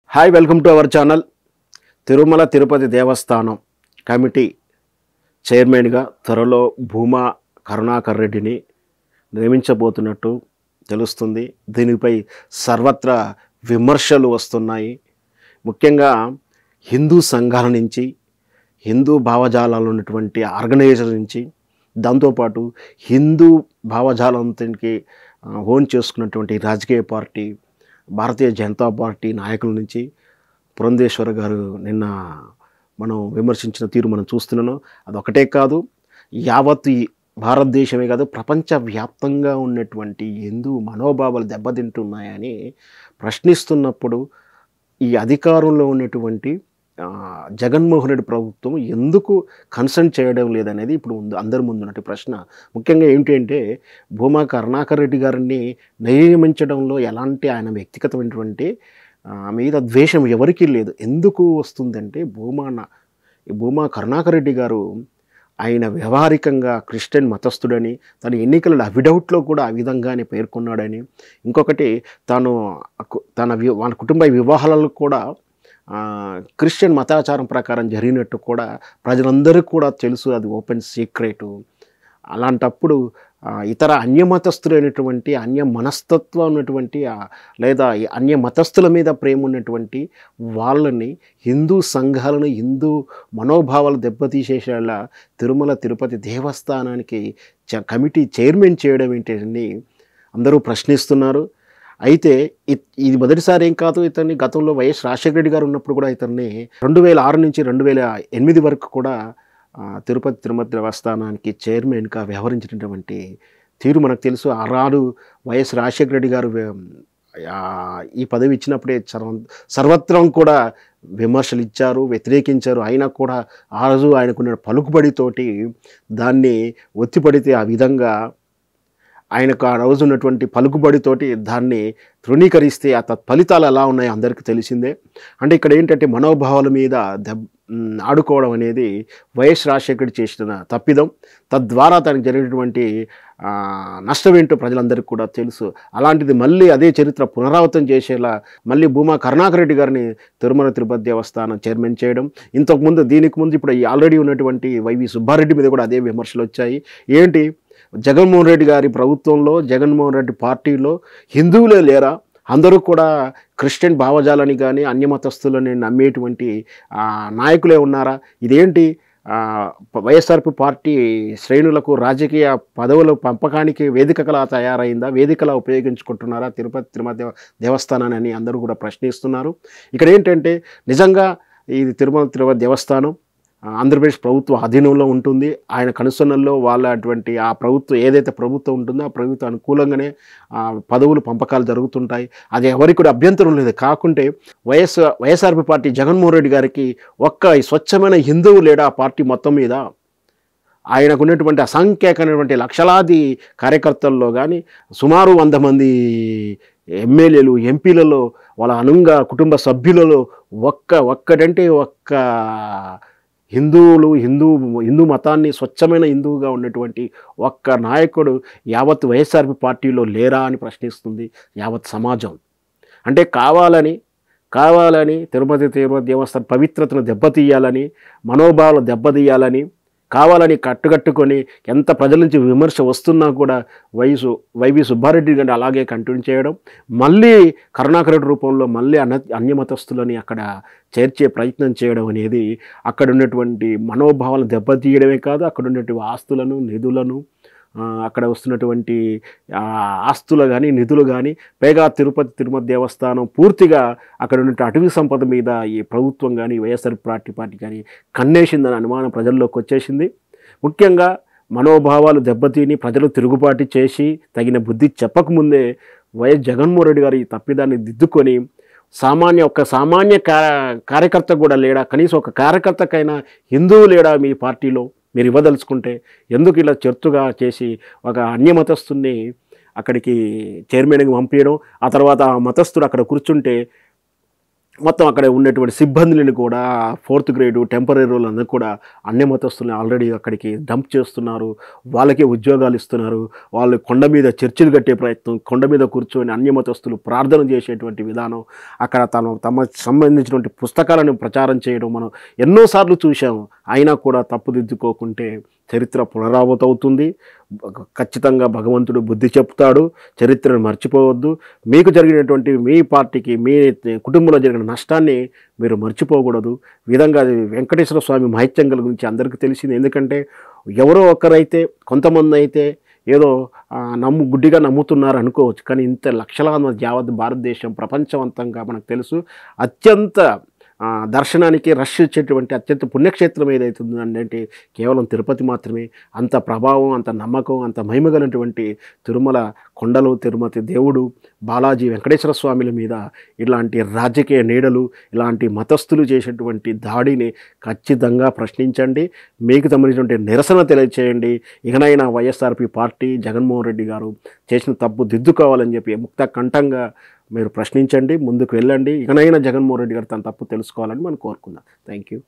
hi welcome to our channel Tirumala Tirupati Devasthanam committee చైర్మన్గా త్వరలో భూమా కరుణాకర్ రెడ్డిని నియమించబోతున్నట్టు తెలుస్తుంది దీనిపై సర్వత్రా విమర్శలు వస్తున్నాయి ముఖ్యంగా హిందూ సంఘాల నుంచి హిందూ భావజాలాలు ఉన్నటువంటి ఆర్గనైజర్ నుంచి దాంతోపాటు హిందూ భావజాలంకి ఓన్ చేసుకున్నటువంటి రాజకీయ పార్టీ భారతీయ జనతా పార్టీ నాయకుల నుంచి పురంధేశ్వర గారు నిన్న మనం విమర్శించిన తీరు మనం చూస్తున్నాను అదొకటే కాదు యావత్ ఈ భారతదేశమే కాదు ప్రపంచవ్యాప్తంగా ఉన్నటువంటి హిందూ మనోభావాలు దెబ్బతింటున్నాయని ప్రశ్నిస్తున్నప్పుడు ఈ అధికారంలో ఉన్నటువంటి ఆ, జగన్మోహన్ రెడ్డి ప్రభుత్వం ఎందుకు కన్సల్ట్ చేయడం లేదనేది ఇప్పుడు ముందు అందరి ముందు ఉన్నట్టు ప్రశ్న ముఖ్యంగా ఏంటి అంటే భూమా కరుణాకర్ రెడ్డి గారిని నియమించడంలో ఎలాంటి ఆయన వ్యక్తిగతమైనటువంటి ఆ, మీద ద్వేషం ఎవరికీ లేదు ఎందుకు వస్తుందంటే భూమా నా- ఈ భూమా కరుణాకర్ రెడ్డి గారు ఆయన వ్యవహారికంగా క్రిస్టియన్ మతస్థుడని తన ఎన్నికల అవిడౌట్లో కూడా ఆ విధంగానే పేర్కొన్నాడని ఇంకొకటి తాను కు- తన వి- వాళ్ళ కుటుంబ వివాహాలలో కూడా ఆ, క్రిస్టియన్ మతాచారం ప్రకారం జరిగినట్టు కూడా ప్రజలందరికీ కూడా తెలుసు అది ఓపెన్ సీక్రెటు అలాంటప్పుడు ఆ, ఇతర అన్య మతస్థులైనటువంటి అన్య మనస్తత్వం ఉన్నటువంటి ఆ, లేదా ఈ అన్య మతస్థుల మీద ప్రేమ ఉన్నటువంటి వాళ్ళని హిందూ సంఘాలను హిందూ మనోభావాలు దెబ్బతీసేసేలా తిరుమల తిరుపతి దేవస్థానానికి చ- కమిటీ చైర్మన్ చేయడం ఏంటని అందరూ ప్రశ్నిస్తున్నారు అయితే ఇ- ఇది మొదటిసారి ఏం కాదు ఇతన్ని గతంలో వైఎస్ రాజశేఖర రెడ్డి గారు ఉన్నప్పుడు కూడా ఇతన్ని రెండు వేల ఆరు నుంచి రెండు వేల ఎనిమిది వరకు కూడా ఆ, తిరుపతి తిరుమతి దేవస్థానానికి చైర్మన్గా వ్యవహరించినటువంటి తీరు మనకు తెలుసు ఆరాడు వైఎస్ రాజశేఖర రెడ్డి గారు వే- ఆ, ఈ పదవి ఇచ్చినప్పుడే సర్వ సర్వత్రం కూడా విమర్శలు ఇచ్చారు వ్యతిరేకించారు అయినా కూడా ఆ రోజు ఆయనకున్న పలుకుబడితోటి దాన్ని ఒత్తిపడితే ఆ విధంగా ఆయనకు ఆ రోజు ఉన్నటువంటి పలుకుబడితోటి దాన్ని తృణీకరిస్తే ఆ తత్ఫలితాలు ఎలా ఉన్నాయో అందరికీ తెలిసిందే అంటే ఇక్కడ ఏంటంటే మనోభావాల మీద దెబ్ మ్, ఆడుకోవడం అనేది వైఎస్ రాజశేఖర్ చేసిన తప్పిదం తద్వారా తనకు జరిగినటువంటి ఆ, నష్టం ఏంటో ప్రజలందరికీ కూడా తెలుసు అలాంటిది మళ్ళీ అదే చరిత్ర పునరావృతం చేసేలా మళ్ళీ భూమా కరుణాకర్ రెడ్డి గారిని తిరుమల తిరుపతి దేవస్థానం చైర్మన్ చేయడం ఇంతకుముందు దీనికి ముందు ఇప్పుడు ఈ ఆల్రెడీ ఉన్నటువంటి వైవి సుబ్బారెడ్డి మీద కూడా అదే విమర్శలు వచ్చాయి ఏంటి జగన్మోహన్ రెడ్డి గారి ప్రభుత్వంలో జగన్మోహన్ రెడ్డి పార్టీలో హిందువులే లేరా అందరూ కూడా క్రిస్టియన్ భావజాలని కానీ అన్యమతస్తులని నమ్మేటువంటి ఆ, నాయకులే ఉన్నారా ఇదేంటి ఆ, వైఎస్ఆర్పి పార్టీ శ్రేణులకు రాజకీయ పదవుల పంపకానికి వేదికలా తయారైందా వేదికలా ఉపయోగించుకుంటున్నారా తిరుపతి తిరుమల దేవ దేవస్థానాన్ని అని అందరూ కూడా ప్రశ్నిస్తున్నారు ఇక్కడ ఏంటంటే నిజంగా ఇది తిరుమల తిరుపతి దేవస్థానం ఆ, ఆంధ్రప్రదేశ్ ప్రభుత్వ అధీనంలో ఉంటుంది ఆయన కనుసన్నల్లో వాళ్ళ అటువంటి ఆ ప్రభుత్వం ఏదైతే ప్రభుత్వం ఉంటుందో ఆ ప్రభుత్వం అనుకూలంగానే ఆ, పదవులు పంపకాలు జరుగుతుంటాయి అది ఎవరికి కూడా అభ్యంతరం లేదు కాకుంటే YS YSRP party Jaganmohan Reddy గారికి ఒక్క స్వచ్ఛమైన హిందువు లేడా ఆ పార్టీ మొత్తం మీద ఆయనకు ఉన్నటువంటి అసంఖ్యాకమైనటువంటి లక్షలాది కార్యకర్తల్లో కానీ సుమారు వంద మంది ఎమ్మెల్యేలు ఎంపీలలో వాళ్ళ అనుంగ కుటుంబ సభ్యులలో ఒక్క ఒక్కడంటే ఒక్క హిందువులు హిందూ హిందూ మతాన్ని స్వచ్ఛమైన హిందువుగా ఉన్నటువంటి ఒక్క నాయకుడు యావత్ వైఎస్ఆర్పి పార్టీలో లేరా అని ప్రశ్నిస్తుంది యావత్ సమాజం అంటే కావాలని కావాలని తిరుపతి తిరుపతి దేవస్థానం పవిత్రతను దెబ్బతీయాలని మనోభావాలు దెబ్బతీయాలని కావాలని కట్టుకట్టుకొని ఎంత ప్రజల నుంచి విమర్శ వస్తున్నా కూడా వైసు వైవి సుబ్బారెడ్డి గారిని అలాగే కంటిన్యూ చేయడం మళ్ళీ కరుణాకర్ రెడ్డి రూపంలో మళ్ళీ అన అన్యమతస్తులని అక్కడ చేర్చే ప్రయత్నం చేయడం అనేది అక్కడ ఉన్నటువంటి మనోభావాలను దెబ్బతీయడమే కాదు అక్కడ ఉన్నటువంటి ఆస్తులను నిధులను ఆ, అక్కడ వస్తున్నటువంటి ఆ, ఆస్తులు కానీ నిధులు కానీ పైగా తిరుపతి తిరుమల దేవస్థానం పూర్తిగా అక్కడ ఉన్న అటవీ సంపద మీద ఈ ప్రభుత్వం కానీ వైఎస్ఆర్ పార్టీ పార్టీ కానీ కన్నేసిందని అనుమానం ప్రజల్లోకి వచ్చేసింది ముఖ్యంగా మనోభావాలు దెబ్బతిని ప్రజలు తిరుగుబాటు చేసి తగిన బుద్ధి చెప్పకముందే వైఎస్ జగన్మోహన్ రెడ్డి గారు ఈ తప్పిదాన్ని దిద్దుకొని సామాన్య ఒక సామాన్య కా- కార్యకర్త కూడా లేడా కనీసం ఒక కార్యకర్తకైనా హిందువు లేడా మీ పార్టీలో మీరు ఇవ్వదలుచుకుంటే ఎందుకు ఇలా చర్చుగా చేసి ఒక అన్యమతస్తుని అక్కడికి చైర్మన్గా పంపించడం ఆ తర్వాత ఆ మతస్థుడు అక్కడ కూర్చుంటే మొత్తం అక్కడ ఉన్నటువంటి సిబ్బందులను కూడా ఫోర్త్ గ్రేడు టెంపరీ అందరూ కూడా అన్ని మతస్థుల్ని ఆల్రెడీ అక్కడికి డంప్ చేస్తున్నారు వాళ్ళకే ఉద్యోగాలు ఇస్తున్నారు వాళ్ళు కొండ మీద చర్చిలు కట్టే ప్రయత్నం కొండ మీద కూర్చొని అన్య మతస్థులు ప్రార్థన చేసేటువంటి విధానం అక్కడ తమ తమ సంబంధించినటువంటి పుస్తకాలను ప్రచారం చేయడం మనం ఎన్నోసార్లు చూసాము అయినా కూడా తప్పుదిద్దుకోకుంటే చరిత్ర పునరావృతవుతుంది ఖచ్చితంగా భగవంతుడు బుద్ధి చెప్తాడు చరిత్రను మర్చిపోవద్దు మీకు జరిగినటువంటి మీ పార్టీకి మీ కుటుంబంలో జరిగిన నష్టాన్ని మీరు మర్చిపోకూడదు ఈ విధంగా అది వెంకటేశ్వర స్వామి మహిత్యంగల గురించి అందరికీ తెలిసింది ఎందుకంటే ఎవరో ఒకరైతే కొంతమంది అయితే ఏదో ఆ, నమ్ము గుడ్డిగా నమ్ముతున్నారు అనుకోవచ్చు కానీ ఇంత లక్షలాది మంది యావత్ భారతదేశం ప్రపంచవంతంగా మనకు తెలుసు అత్యంత ఆ, దర్శనానికి రష్ ఇచ్చేటువంటి అత్యంత పుణ్యక్షేత్రం ఏదైతే ఉందో అంటే కేవలం తిరుపతి మాత్రమే అంత ప్రభావం అంత నమ్మకం అంత మహిమగలటువంటి తిరుమల కొండలు తిరుమతి దేవుడు బాలాజీ వెంకటేశ్వర స్వామిల మీద ఇలాంటి రాజకీయ నీడలు ఇలాంటి మతస్థులు చేసేటువంటి దాడిని ఖచ్చితంగా ప్రశ్నించండి మీకు సంబంధించినటువంటి నిరసన తెలియచేయండి ఇకనైనా వైఎస్ఆర్పి పార్టీ జగన్మోహన్ రెడ్డి గారు చేసిన తప్పు దిద్దుకోవాలని చెప్పి ముక్త కంఠంగా మీరు ప్రశ్నించండి ముందుకు వెళ్ళండి ఇకనైనా జగన్మోహన్ రెడ్డి గారు తన తప్పు తెలుసుకోవాలని మనం కోరుకుందాం థ్యాంక్ యూ